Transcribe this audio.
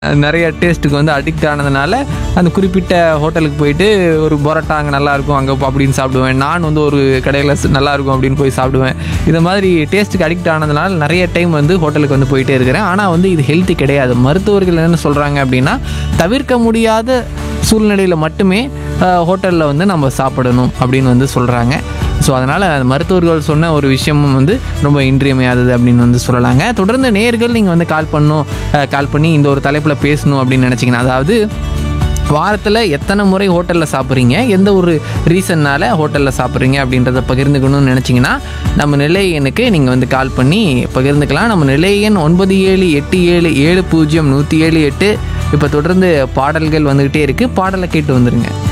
நிறைய டேஸ்ட்டுக்கு வந்து அடிக்ட் ஆனதுனால அந்த குறிப்பிட்ட ஹோட்டலுக்கு போயிட்டு ஒரு பரோட்டா அங்கே நல்லா இருக்கும் அங்கே அப்படின்னு சாப்பிடுவேன் நான் வந்து ஒரு கடையில் நல்லா இருக்கும் அப்படின்னு போய் சாப்பிடுவேன் இந்த மாதிரி டேஸ்ட்டுக்கு அடிக்ட் ஆனதுனால நிறைய டைம் வந்து ஹோட்டலுக்கு வந்து போயிட்டே இருக்கிறேன் ஆனால் வந்து இது ஹெல்த்தி கிடையாது மருத்துவர்கள் என்ன சொல்கிறாங்க அப்படின்னா தவிர்க்க முடியாத சூழ்நிலையில் மட்டுமே ஹோட்டலில் வந்து நம்ம சாப்பிடணும் அப்படின்னு வந்து சொல்கிறாங்க ஸோ அதனால் மருத்துவர்கள் சொன்ன ஒரு விஷயமும் வந்து ரொம்ப இன்றியமையாதது அப்படின்னு வந்து சொல்லலாங்க தொடர்ந்து நேர்கள் நீங்கள் வந்து கால் பண்ணணும் கால் பண்ணி இந்த ஒரு தலைப்பில் பேசணும் அப்படின்னு நினச்சிங்கன்னா அதாவது வாரத்தில் எத்தனை முறை ஹோட்டலில் சாப்பிட்றீங்க எந்த ஒரு ரீசன்னால் ஹோட்டலில் சாப்பிட்றீங்க அப்படின்றத பகிர்ந்துக்கணும்னு நினச்சிங்கன்னா நம்ம நிலை எண்ணுக்கு நீங்கள் வந்து கால் பண்ணி பகிர்ந்துக்கலாம் நம்ம நிலை எண் ஒன்பது ஏழு எட்டு ஏழு ஏழு பூஜ்ஜியம் நூற்றி ஏழு எட்டு இப்போ தொடர்ந்து பாடல்கள் வந்துக்கிட்டே இருக்குது பாடலை கேட்டு வந்துருங்க